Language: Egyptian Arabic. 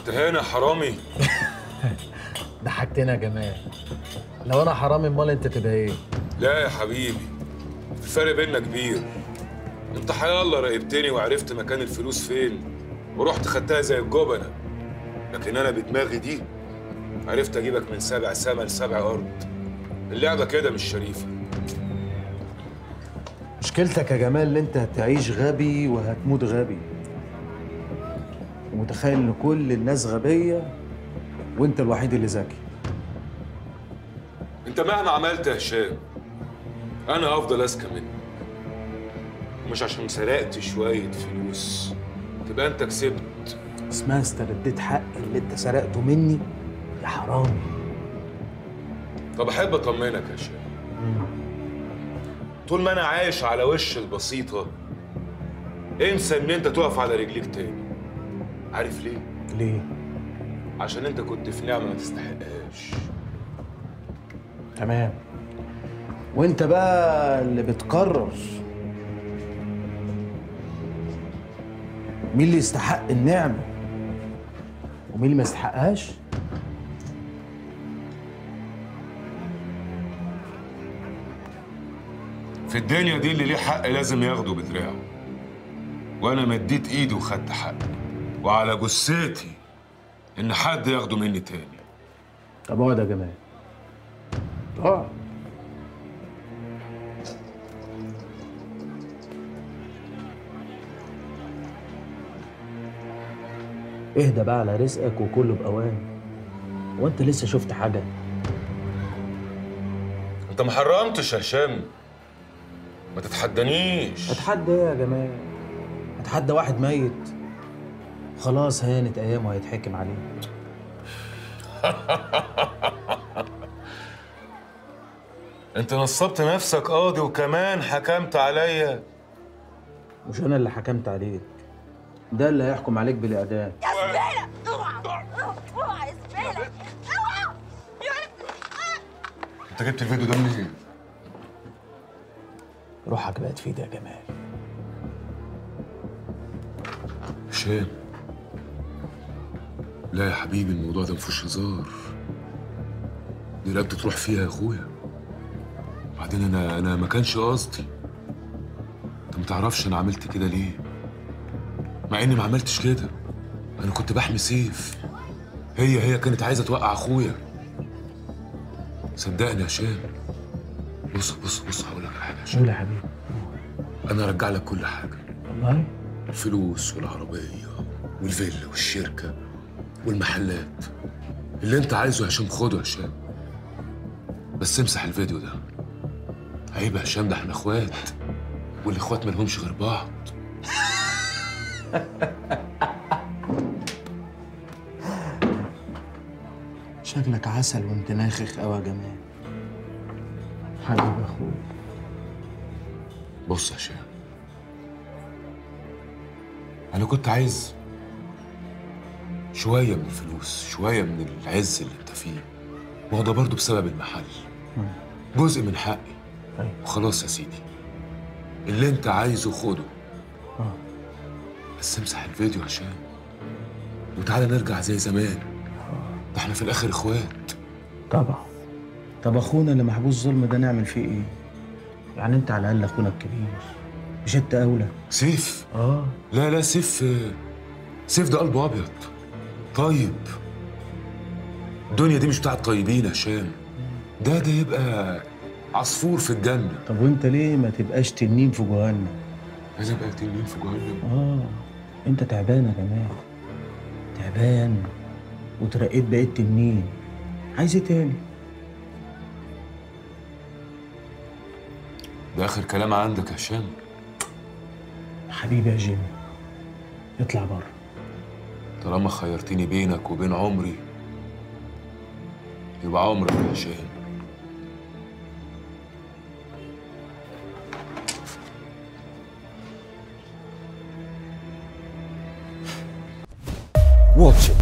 انت هنا حرامي ضحكتنا يا جمال لو انا حرامي امال انت تبقى ايه لا يا حبيبي الفرق بيننا كبير انت حيالله راقبتني وعرفت مكان الفلوس فين ورحت خدتها زي الجبنة لكن انا بدماغي دي عرفت اجيبك من سبع سما لسبع ارض اللعبة كده مش شريفة مشكلتك يا جمال ان انت هتعيش غبي وهتموت غبي ومتخيل ان كل الناس غبيه وانت الوحيد اللي ذكي انت مهما عملت يا هشام انا افضل اذكى منك مش عشان سرقت شوية فلوس تبقى انت كسبت اسمها استرديت حق اللي انت سرقته مني يا حرامي طب احب اطمنك يا هشام طول ما انا عايش على وش البسيطة انسى ان انت تقف على رجليك تاني عارف ليه؟ ليه عشان انت كنت في نعمة ما تستحقهاش تمام وانت بقى اللي بتقرر مين اللي يستحق النعمه ومين اللي ما يستحقهاش في الدنيا دي اللي ليه حق لازم ياخده بدراعه وانا مديت ايدي وخدت حقي وعلى جثتي ان حد ياخده مني تاني طب اقعد يا جمال اقعد اهدى بقى على رزقك وكله باوان وانت لسه شفت حاجه انت ما حرمتش يا هشام ما تتحدانيش اتحدى ايه يا جمال اتحدى واحد ميت خلاص هانت ايامه هيتحكم عليه انت نصبت نفسك قاضي وكمان حكمت عليا مش انا اللي حكمت عليك ده اللي هيحكم عليك بالاعدام يا زبالة اوعى اوعى يا زبالة اوعى انت جبت الفيديو ده منين؟ روحك بقت في ايدي يا جمال هشام لا يا حبيبي الموضوع ده مفيهوش هزار دي رقبتي تروح فيها يا اخويا بعدين انا انا ما كانش قصدي انت ما تعرفش انا عملت كده ليه مع اني ما عملتش كده انا كنت بحمي سيف هي هي كانت عايزه توقع اخويا صدقني يا هشام بص بص بص هقول لك على حاجه يا هشام قول يا حبيبي انا ارجع لك كل حاجه والله الفلوس والعربية والفيلا والشركة والمحلات اللي انت عايزه يا هشام خده يا هشام بس امسح الفيديو ده عيب يا هشام ده احنا اخوات والاخوات مالهمش غير بعض شكلك عسل وانت ناخخ قوي يا جمال حبيب اخوك بص يا هشام انا كنت عايز شوية من الفلوس شوية من العز اللي انت فيه ما هو ده برضه بسبب المحل جزء من حقي أيوة. وخلاص يا سيدي اللي انت عايزه خده آه. بس امسح الفيديو يا هشام وتعالى نرجع زي زمان ده احنا في الاخر اخوات طبعا طب اخونا اللي محبوس ظلم ده نعمل فيه ايه يعني انت على الاقل اخونا الكبير مش انت اولى سيف اه لا لا سيف سيف ده قلبه ابيض طيب الدنيا دي مش بتاعت طيبين يا هشام ده ده يبقى عصفور في الجنة طب وانت ليه ما تبقاش تنين في جهنم عايز ابقى تنين في جهنم اه انت تعبان يا جمال تعبان وترقيت بقيت تنين عايز ايه تاني ده اخر كلام عندك يا هشام حبيبي يا جيمي اطلع بره طالما خيرتني بينك وبين عمري يبقى عمرك يا هشام Watch it